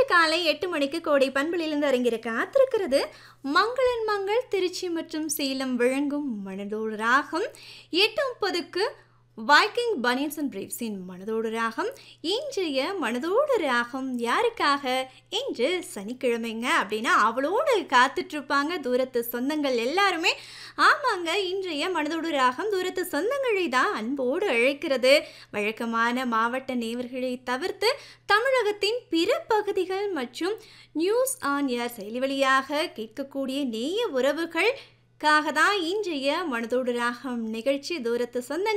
காலை எட்டு மணிக்கு கோடை பண்புலிலிருந்து அரங்கிற காத்திருக்கிறது மங்களன் மங்கள் திருச்சி மற்றும் சேலம் வழங்கும் மனதோடு ராகம் எட்டு முப்பதுக்கு வைக்கிங் பனியன்ஸ் அண்ட் பிரீப்ஸின் மனதோடு ராகம் இன்றைய மனதோடு ராகம் யாருக்காக இன்று சனிக்கிழமைங்க அப்படின்னா அவளோடு காத்துட்ருப்பாங்க தூரத்து சொந்தங்கள் எல்லாருமே ஆமாங்க இன்றைய மனதோடு ராகம் தூரத்து சொந்தங்களை தான் அன்போடு அழைக்கிறது வழக்கமான மாவட்ட நேவர்களை தவிர்த்து தமிழகத்தின் பிற பகுதிகள் மற்றும் நியூஸ் ஆன் ஏர் செயலி வழியாக கேட்கக்கூடிய நேய உறவுகள் காக தான் இன்றைய மனதோடு ராகம் நிகழ்ச்சி தூரத்து சொந்தங்கள்